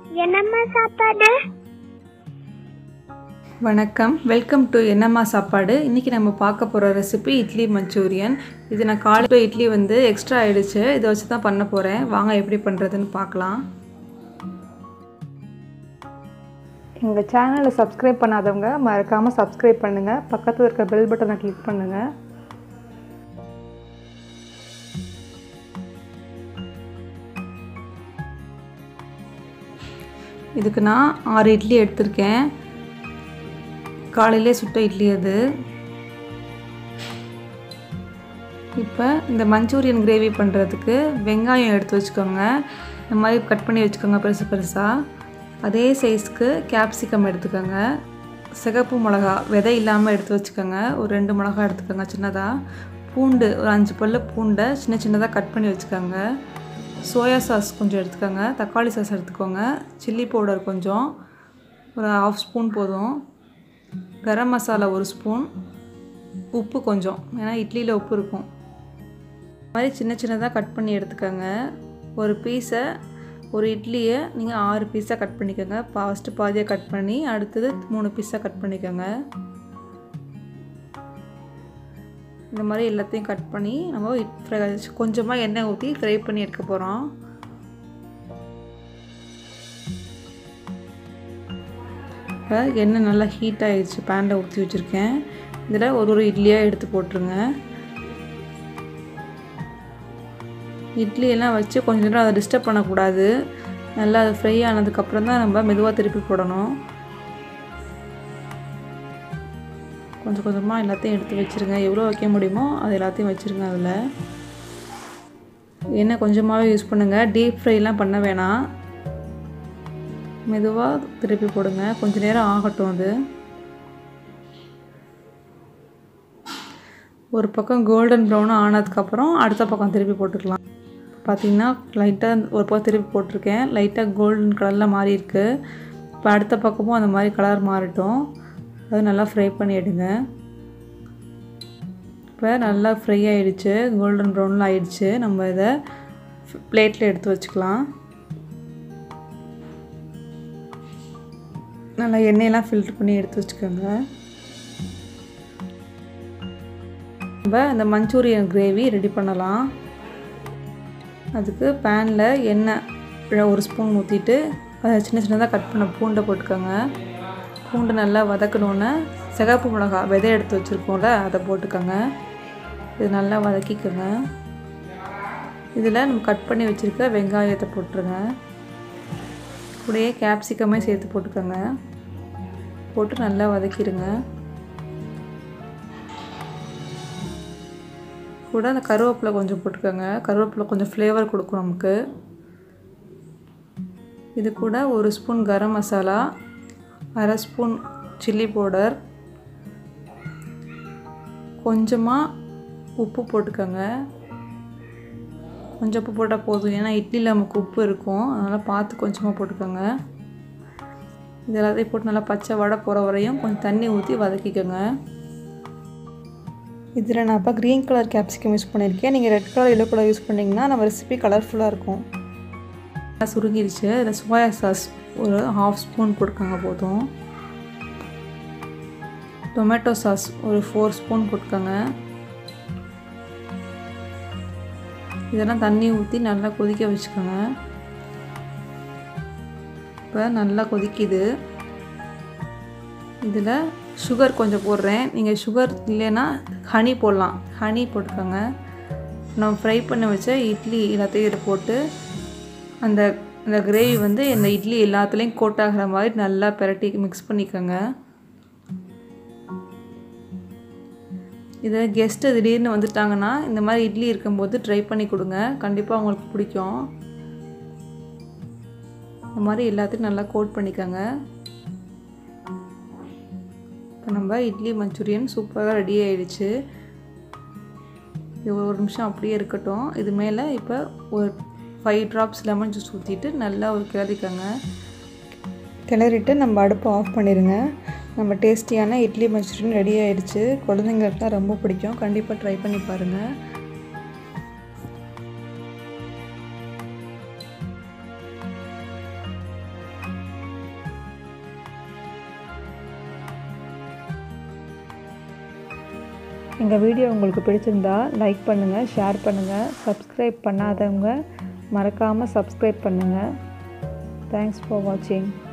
என்னம்மா சாப்பாடு வணக்கம் வெல்கம் டு என்னம்மா சாப்பாடு இன்றைக்கி நம்ம பார்க்க போகிற ரெசிபி இட்லி மஞ்சூரியன் இது நான் காலையில் இட்லி வந்து எக்ஸ்ட்ரா ஆயிடுச்சு இதை வச்சு தான் பண்ண போகிறேன் வாங்க எப்படி பண்ணுறதுன்னு பார்க்கலாம் எங்கள் சேனலை சப்ஸ்கிரைப் பண்ணாதவங்க மறக்காமல் சப்ஸ்கிரைப் பண்ணுங்கள் பக்கத்தில் இருக்க பெல் பட்டனை கிளிக் பண்ணுங்கள் இதுக்கு நான் ஆறு இட்லி எடுத்திருக்கேன் காலையிலே சுட்ட இட்லி அது இப்போ இந்த மஞ்சூரியன் கிரேவி பண்ணுறதுக்கு வெங்காயம் எடுத்து வச்சுக்கோங்க இந்த மாதிரி கட் பண்ணி வச்சுக்கோங்க பெருசு பெருசாக அதே சைஸ்க்கு கேப்சிகம் எடுத்துக்கோங்க சிகப்பு மிளகா விதை இல்லாமல் எடுத்து வச்சுக்கோங்க ஒரு ரெண்டு மிளகா எடுத்துக்கோங்க சின்னதாக பூண்டு ஒரு அஞ்சு பல்லு பூண்டை சின்ன சின்னதாக கட் பண்ணி வச்சுக்கோங்க சோயா சாஸ் கொஞ்சம் எடுத்துக்கோங்க தக்காளி சாஸ் எடுத்துக்கோங்க சில்லி பவுடர் கொஞ்சம் ஒரு ஹாஃப் ஸ்பூன் போதும் கரம் மசாலா ஒரு ஸ்பூன் உப்பு கொஞ்சம் ஏன்னா இட்லியில் உப்பு இருக்கும் இந்த மாதிரி சின்ன சின்னதாக கட் பண்ணி எடுத்துக்கோங்க ஒரு பீஸை ஒரு இட்லியை நீங்கள் ஆறு பீஸாக கட் பண்ணிக்கோங்க ஃபஸ்ட்டு பாதியாக கட் பண்ணி அடுத்தது மூணு பீஸாக கட் பண்ணிக்கோங்க இந்த மாதிரி எல்லாத்தையும் கட் பண்ணி நம்ம ஃப்ரை கொஞ்சமாக எண்ணெய் ஊற்றி ஃப்ரை பண்ணி எடுக்க போகிறோம் இப்போ எண்ணெய் நல்லா ஹீட் ஆகிடுச்சு பேனில் ஊற்றி வச்சுருக்கேன் இதில் ஒரு ஒரு இட்லியாக எடுத்து போட்டுருங்க இட்லியெல்லாம் வச்சு கொஞ்ச நேரம் அதை டிஸ்டர்ப் பண்ணக்கூடாது நல்லா அது ஃப்ரை ஆனதுக்கப்புறம் தான் நம்ம மெதுவாக திருப்பி போடணும் கொஞ்சம் கொஞ்சமாக எல்லாத்தையும் எடுத்து வச்சுருங்க எவ்வளோ வைக்க முடியுமோ அது எல்லாத்தையும் வச்சுருங்க அதில் எண்ணெய் கொஞ்சமாகவே யூஸ் பண்ணுங்கள் டீப் ஃப்ரைலாம் பண்ண வேணாம் மெதுவாக திருப்பி போடுங்க கொஞ்ச நேரம் ஆகட்டும் அது ஒரு பக்கம் கோல்டன் ப்ரௌன் ஆனதுக்கப்புறம் அடுத்த பக்கம் திருப்பி போட்டுக்கலாம் பார்த்திங்கன்னா லைட்டாக ஒரு பக்கம் திருப்பி போட்டிருக்கேன் லைட்டாக கோல்டன் கலரில் மாறி இருக்கு இப்போ அடுத்த பக்கமும் அந்த மாதிரி கலர் மாறட்டும் அது நல்லா ஃப்ரை பண்ணி எடுங்க இப்போ நல்லா ஃப்ரை ஆகிடுச்சு கோல்டன் ப்ரௌனில் ஆயிடுச்சு நம்ம இதை பிளேட்டில் எடுத்து வச்சுக்கலாம் நல்லா எண்ணெயெல்லாம் ஃபில்ட்ரு பண்ணி எடுத்து வச்சுக்கோங்க நம்ம இந்த மஞ்சூரியன் கிரேவி ரெடி பண்ணலாம் அதுக்கு பேனில் எண்ணெய் ஒரு ஸ்பூன் ஊற்றிட்டு அதை சின்ன சின்னதாக கட் பண்ண பூண்டை போட்டுக்கோங்க பூண்டு நல்லா வதக்கணுன்னு சிகப்பு மிளகா விதை எடுத்து வச்சுருக்கோம்ல அதை போட்டுக்கோங்க இது நல்லா வதக்கிக்கோங்க இதில் நம்ம கட் பண்ணி வச்சுருக்க வெங்காயத்தை போட்டுருங்க கூடயே கேப்சிகமே சேர்த்து போட்டுக்கோங்க போட்டு நல்லா வதக்கிடுங்க கூட அந்த கருவேப்பிலை கொஞ்சம் போட்டுக்கோங்க கருவேப்பிலை கொஞ்சம் ஃப்ளேவர் கொடுக்கும் நமக்கு இது கூட ஒரு ஸ்பூன் கரம் மசாலா அரை ஸ்பூன் சில்லி பவுடர் கொஞ்சமாக உப்பு போட்டுக்கோங்க கொஞ்சம் உப்பு போட்டால் போதும் ஏன்னா இட்லியில் நமக்கு உப்பு இருக்கும் அதனால் பார்த்து கொஞ்சமாக போட்டுக்கோங்க இது எல்லாத்தையும் போட்டு நல்லா பச்சை வடை போகிற வரையும் கொஞ்சம் தண்ணி ஊற்றி வதக்கிக்கோங்க இதில் நான் இப்போ க்ரீன் கலர் கேப்சிகம் யூஸ் பண்ணியிருக்கேன் நீங்கள் red colour yellow colour use பண்ணிங்கன்னா நம்ம ரெசிபி கலர்ஃபுல்லாக இருக்கும் நல்லா சுருங்கிருச்சு இதில் சோயா சாஸ் ஒரு ஹாஃப் ஸ்பூன் போட்டுக்கோங்க போதும் டொமேட்டோ சாஸ் ஒரு ஃபோர் ஸ்பூன் போட்டுக்கோங்க இதெல்லாம் தண்ணி ஊற்றி நல்லா கொதிக்க வச்சுக்கோங்க இப்போ நல்லா கொதிக்குது இதில் சுகர் கொஞ்சம் போடுறேன் நீங்கள் சுகர் இல்லைன்னா ஹனி போடலாம் ஹனி போட்டுக்கோங்க நம்ம ஃப்ரை பண்ணி வச்ச இட்லி எல்லாத்தையும் இதில் போட்டு அந்த அந்த கிரேவி வந்து இந்த இட்லி எல்லாத்துலேயும் கோட் ஆகிற மாதிரி நல்லா பெரட்டி மிக்ஸ் பண்ணிக்கோங்க இதை கெஸ்ட்டு திடீர்னு வந்துட்டாங்கன்னா இந்த மாதிரி இட்லி இருக்கும்போது ட்ரை பண்ணி கொடுங்க கண்டிப்பாக அவங்களுக்கு பிடிக்கும் இந்த மாதிரி எல்லாத்தையும் நல்லா கோட் பண்ணிக்கோங்க இப்போ நம்ம இட்லி மஞ்சூரியன் சூப்பராக ரெடி ஆயிடுச்சு இது ஒரு நிமிஷம் அப்படியே இருக்கட்டும் இது மேலே இப்போ ஒரு ஃபைவ் ட்ராப்ஸ் லெமன் ஜூஸ் ஊற்றிட்டு நல்லா ஒரு கிளறிக்கோங்க கிளறிட்டு நம்ம அடுப்பை ஆஃப் பண்ணிடுங்க நம்ம டேஸ்டியான இட்லி மஞ்சூரியன் ரெடி ஆயிடுச்சு குழந்தைங்களுக்குலாம் ரொம்ப பிடிக்கும் கண்டிப்பாக ட்ரை பண்ணி பாருங்கள் எங்கள் வீடியோ உங்களுக்கு பிடிச்சிருந்தா லைக் பண்ணுங்கள் ஷேர் பண்ணுங்கள் சப்ஸ்கிரைப் பண்ணாதவங்க மறக்காமல் சப்ஸ்கிரைப் பண்ணுங்கள் தேங்க்ஸ் ஃபார் வாட்சிங்